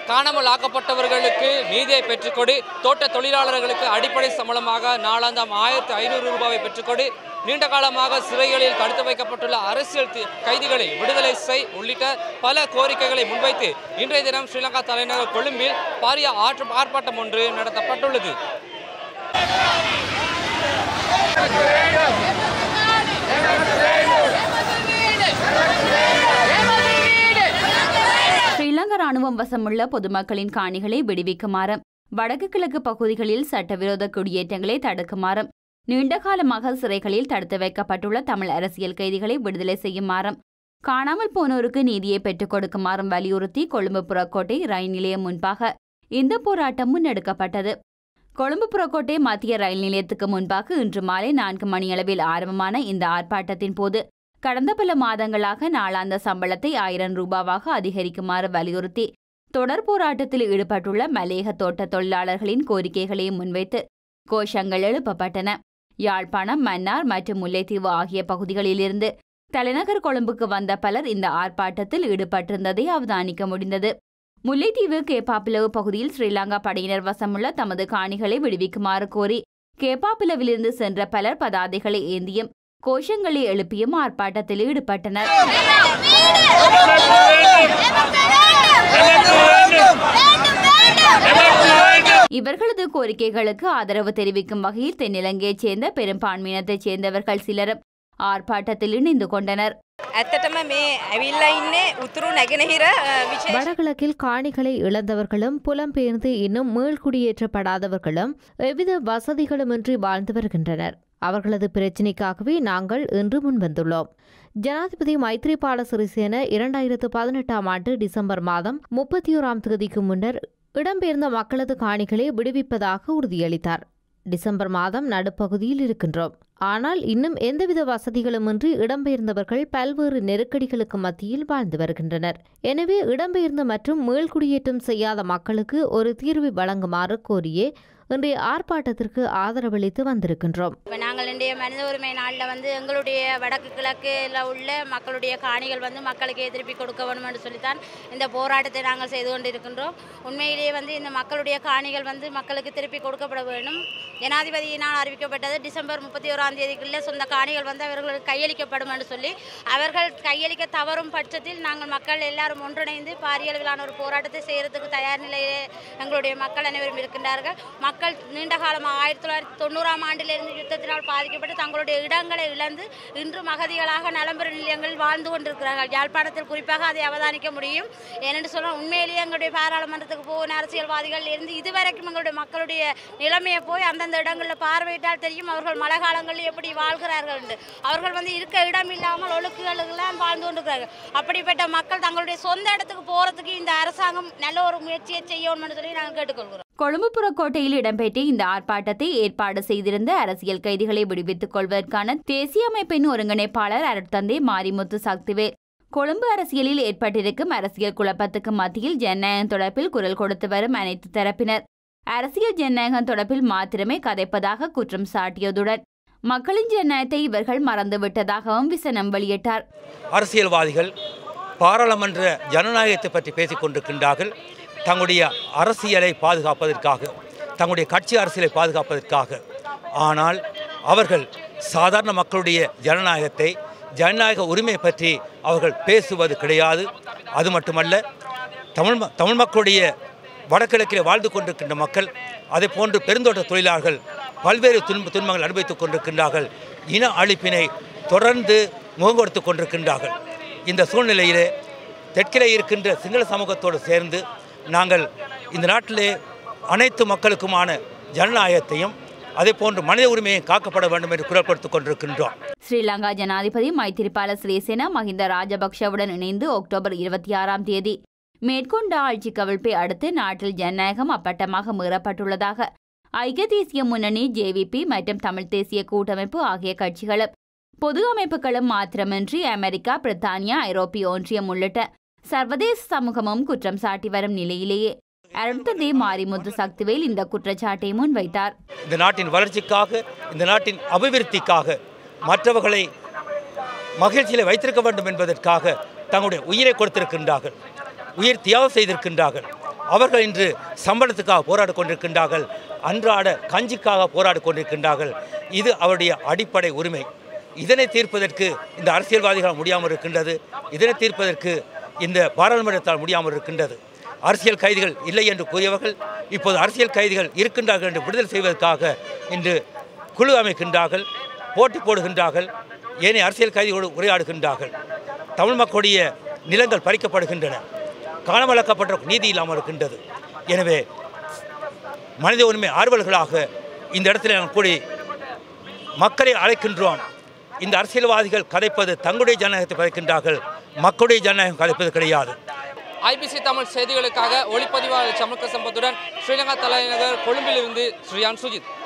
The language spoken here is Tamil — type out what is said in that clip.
காணாமல் ஆக்கப்பட்டவர்களுக்கு நீதியை பெற்றுக்கொடு தோட்ட தொழிலாளர்களுக்கு அடிப்படை சம்பளமாக நாளாந்தம் ஆயிரத்தி ஐநூறு ரூபாயை பெற்றுக்கொடு நீண்ட காலமாக சிறைகளில் தடுத்து வைக்கப்பட்டுள்ள அரசியல் தி- கைதிகளை விடுதலை செய் உள்ளிட்ட பல கோரிக்கைகளை முன்வைத்து இன்றைய தினம் ஸ்ரீலங்கா தலைநகர் கொழும்பில் பாரிய ஆற்று ஆர்ப்பாட்டம் ஒன்று நடத்தப்பட்டுள்ளது ஸ்ரீலங்கா ராணுவம் வசமுள்ள பொதுமக்களின் காணிகளை விடுவிக்குமாறும் வடக்கு கிழக்கு பகுதிகளில் சட்டவிரோத குடியேற்றங்களை தடுக்குமாறும் நீண்டகாலமாக சிறைகளில் தடுத்து வைக்கப்பட்டுள்ள தமிழ் அரசியல் கைதிகளை விடுதலை செய்யுமாறும் காணாமல் போனோருக்கு நீதியை பெற்றுக் கொடுக்குமாறும் வலியுறுத்தி கொழும்பு புறக்கோட்டை ரயில் நிலையம் முன்பாக இந்த போராட்டம் முன்னெடுக்கப்பட்டது கொழும்பு புறக்கோட்டை மத்திய ரயில் நிலையத்துக்கு முன்பாக இன்று மாலை நான்கு மணியளவில் ஆரம்பமான இந்த ஆர்ப்பாட்டத்தின் போது கடந்த பல மாதங்களாக நாளாந்த சம்பளத்தை ஆயிரம் ரூபாவாக அதிகரிக்குமாறு வலியுறுத்தி தொடர் போராட்டத்தில் ஈடுபட்டுள்ள மலேக தோட்ட தொழிலாளர்களின் கோரிக்கைகளை முன்வைத்து கோஷங்கள் எழுப்பப்பட்டன யாழ்ப்பாணம் மன்னார் மற்றும் முல்லைத்தீவு ஆகிய பகுதிகளிலிருந்து தலைநகர் கொழும்புக்கு வந்த பலர் இந்த ஆர்ப்பாட்டத்தில் ஈடுபட்டிருந்ததை அவதானிக்க முடிந்தது முல்லைத்தீவு கேப்பாப்பிலவு பகுதியில் ஸ்ரீலங்கா படையினர் வசமுள்ள தமது காணிகளை விடுவிக்குமாறு கோரி கேப்பாப்பிலவிலிருந்து சென்ற பலர் பதாதைகளை ஏந்தியும் கோஷங்களை எழுப்பியும் ஆர்ப்பாட்டத்தில் ஈடுபட்டனர் இவர்களது கோரிக்கைகளுக்கு ஆதரவு தெரிவிக்கும் வகையில் தென்னிலங்கையைச் சேர்ந்த பெரும்பான்மையினத்தைச் சேர்ந்தவர்கள் சிலரும் ஆர்ப்பாட்டத்தில் இணைந்து கொண்டனர் ඇත්තටම මේ ඇවිල්ලා ඉන්නේ උතුරු නැගෙනහිර අ, විශේෂ வடகிழக்கில் காணிகளை இழந்தவர்களும் புலம்பெயர்ந்து இன்னும் மீள்குடியேற்றப்படாதவர்களும் எவ்வித வசதிகளுமின்றி வாழ்ந்து வருகின்றனர் அவர்களது பிரச்சினைக்காகவே நாங்கள் இன்று முன்வந்துள்ளோம் ஜனாதிபதி மைத்ரிபால சிறிசேன இரண்டாயிரத்து பதினெட்டாம் ஆண்டு டிசம்பர் மாதம் முப்பத்தி ஓராம் தேதிக்கு முன்னர் இடம்பெயர்ந்த மக்களது காணிகளை விடுவிப்பதாக உறுதியளித்தார் டிசம்பர் மாதம் நடுப்பகுதியில் இருக்கின்றோம் ஆனால் இன்னும் எந்தவித வசதிகளுமின்றி இடம்பெயர்ந்தவர்கள் பல்வேறு நெருக்கடிகளுக்கு மத்தியில் வாழ்ந்து வருகின்றனர் எனவே இடம்பெயர்ந்த மற்றும் மீள்குடியேற்றம் செய்யாத மக்களுக்கு ஒரு தீர்வு வழங்குமாறு கோரியே இன்றைய ஆர்ப்பாட்டத்திற்கு ஆதரவளித்து வந்திருக்கின்றோம் இப்போ நாங்கள் இன்றைய மனித உரிமை நாளில் வந்து எங்களுடைய வடக்கு கிழக்கில் உள்ள மக்களுடைய காணிகள் வந்து மக்களுக்கு திருப்பி கொடுக்க வேண்டும் என்று சொல்லித்தான் இந்த போராட்டத்தை நாங்கள் செய்து கொண்டிருக்கின்றோம் உண்மையிலேயே வந்து இந்த மக்களுடைய காணிகள் வந்து மக்களுக்கு திருப்பி கொடுக்கப்பட வேண்டும் ஜனாதிபதியினால் அறிவிக்கப்பட்டது டிசம்பர் முப்பத்தி ஓராம் தேதிக்குள்ள சொந்த காணிகள் வந்து அவர்களுக்கு கையளிக்கப்படும் என்று சொல்லி அவர்கள் கையளிக்க தவறும் பட்சத்தில் நாங்கள் மக்கள் எல்லாரும் ஒன்றிணைந்து பாரிய அளவிலான ஒரு போராட்டத்தை செய்யறதுக்கு தயார் நிலையிலே எங்களுடைய மக்கள் அனைவரும் இருக்கின்றார்கள் மக்கள் நீண்ட காலமாக ஆயிரத்தி தொள்ளாயிரத்தி தொண்ணூறாம் ஆண்டிலிருந்து யுத்தத்தினால் பாதிக்கப்பட்டு தங்களுடைய இடங்களை இழந்து இன்று மகதிகளாக நலம்பெற நிலையங்களில் வாழ்ந்து கொண்டிருக்கிறார்கள் யாழ்ப்பாணத்தில் குறிப்பாக அதை அவதானிக்க முடியும் ஏனென்று சொன்னால் உண்மையிலேயே எங்களுடைய பாராளுமன்றத்துக்கு போன அரசியல்வாதிகள் இருந்து இதுவரைக்கும் எங்களுடைய மக்களுடைய நிலைமையை போய் அந்தந்த இடங்களில் பார்வையிட்டால் தெரியும் அவர்கள் மழை காலங்களில் எப்படி வாழ்கிறார்கள் என்று அவர்கள் வந்து இருக்க இடம் இல்லாமல் ஒழுக்குகளுக்கெல்லாம் வாழ்ந்து கொண்டிருக்கிறார்கள் அப்படிப்பட்ட மக்கள் தங்களுடைய சொந்த இடத்துக்கு போகிறதுக்கு இந்த அரசாங்கம் நல்ல ஒரு முயற்சியை செய்யணும்னு சொல்லி நாங்கள் கேட்டுக்கொள்கிறோம் கொழும்பு புறக்கோட்டையில் இடம்பெற்ற இந்த ஆர்ப்பாட்டத்தை ஏற்பாடு செய்திருந்த அரசியல் கைதிகளை விடுவித்துக் கொள்வதற்கான தேசிய அமைப்பின் ஒருங்கிணைப்பாளர் அருட்தந்தை மாரிமுத்து சக்திவேல் கொழும்பு அரசியலில் ஏற்பட்டிருக்கும் அரசியல் குழப்பத்துக்கு மத்தியில் ஜனநாயகம் தொடர்பில் குரல் கொடுத்து வரும் அனைத்து தரப்பினர் அரசியல் ஜனநாயகம் தொடர்பில் மாத்திரமே கதைப்பதாக குற்றம் சாட்டியதுடன் மக்களின் ஜனநாயகத்தை இவர்கள் மறந்துவிட்டதாகவும் விசனம் வெளியிட்டார் அரசியல்வாதிகள் பாராளுமன்ற ஜனநாயகத்தை பற்றி பேசிக் கொண்டிருக்கின்றார்கள் தங்களுடைய அரசியலை பாதுகாப்பதற்காக தங்களுடைய கட்சி அரசியலை பாதுகாப்பதற்காக ஆனால் அவர்கள் சாதாரண மக்களுடைய ஜனநாயகத்தை ஜனநாயக உரிமை பற்றி அவர்கள் பேசுவது கிடையாது அது மட்டுமல்ல தமிழ் ம- தமிழ் மக்களுடைய வடகிழக்கிலே வாழ்ந்து கொண்டிருக்கின்ற மக்கள் அதே போன்று பெருந்தோட்ட தொழிலாளர்கள் பல்வேறு துன்ப துன்பங்கள் அனுபவித்துக் கொண்டிருக்கின்றார்கள் இன அழிப்பினை தொடர்ந்து முகம் கொடுத்து கொண்டிருக்கின்றார்கள் இந்த சூழ்நிலையிலே தெற்கிலே இருக்கின்ற சிங்கள சமூகத்தோடு சேர்ந்து நாங்கள் இந்த நாட்டிலே அனைத்து மக்களுக்குமான ஜனநாயகத்தையும் அதே போன்று மனித உரிமையும் காக்கப்பட வேண்டும் என்று குரல் கொடுத்துக் கொண்டிருக்கின்றோம் ஸ்ரீலங்கா ஜனாதிபதி மைத்திரிபால சிறிசேனா மஹிந்த ராஜபக்ஷவுடன் இணைந்து அக்டோபர் இருபத்தி ஆறாம் தேதி மேற்கொண்ட ஆட்சி கவிழ்ப்பை அடுத்து நாட்டில் ஜனநாயகம் அப்பட்டமாக மீறப்பட்டுள்ளதாக ஐக்கிய தேசிய முன்னணி ஜேவிபி மற்றும் தமிழ் தேசிய கூட்டமைப்பு ஆகிய கட்சிகளும் பொது அமைப்புகளும் மாத்திரமின்றி அமெரிக்கா பிரித்தானியா ஐரோப்பிய ஒன்றியம் உள்ளிட்ட சர்வதேச சமூகமும் குற்றம் சாட்டி வரும் நிலையிலேயே அருட்தந்தை மாரிமுத்து சக்திவேல் இந்த குற்றச்சாட்டை முன்வைத்தார் இந்த நாட்டின் வளர்ச்சிக்காக இந்த நாட்டின் அபிவிருத்திக்காக மற்றவர்களை மகிழ்ச்சியில் வைத்திருக்க வேண்டும் என்பதற்காக தங்களுடைய உயிரை கொடுத்திருக்கின்றார்கள் உயிர் தியாகம் செய்திருக்கின்றார்கள் அவர்கள் இன்று சம்பளத்துக்காக போராடி கொண்டிருக்கின்றார்கள் அன்றாட கஞ்சிக்காக போராடி கொண்டிருக்கின்றார்கள் இது அவருடைய அடிப்படை உரிமை இதனை தீர்ப்பதற்கு இந்த அரசியல்வாதிகளால் முடியாமல் இருக்கின்றது இதனை தீர்ப்பதற்கு இந்த பாராளுமன்றத்தால் முடியாமல் இருக்கின்றது அரசியல் கைதிகள் இல்லை என்று கூறியவர்கள் இப்போது அரசியல் கைதிகள் இருக்கின்றார்கள் என்று விடுதலை செய்வதற்காக இன்று குழு அமைக்கின்றார்கள் போட்டி போடுகின்றார்கள் ஏனைய அரசியல் கைதிகளோடு உரையாடுகின்றார்கள் தமிழ் மக்களுடைய நிலங்கள் பறிக்கப்படுகின்றன காணாமலாக்கப்பட்ட நீதி இல்லாமல் இருக்கின்றது எனவே மனித உரிமை ஆர்வலர்களாக இந்த இடத்துல நாங்கள் கூடி மக்களை அழைக்கின்றோம் இந்த அரசியல்வாதிகள் கதைப்பது தங்களுடைய ஜனநாயகத்தை கதைக்கின்றார்கள் மக்களுடைய ஜனநாயகம் கதைப்பது கிடையாது ஐபிசி தமிழ் செய்திகளுக்காக ஒளிப்பதிவாளர் சமுக்க சம்பத்துடன் ஸ்ரீலங்கா தலைநகர் கொழும்பிலிருந்து ஸ்ரீயான் சுஜித்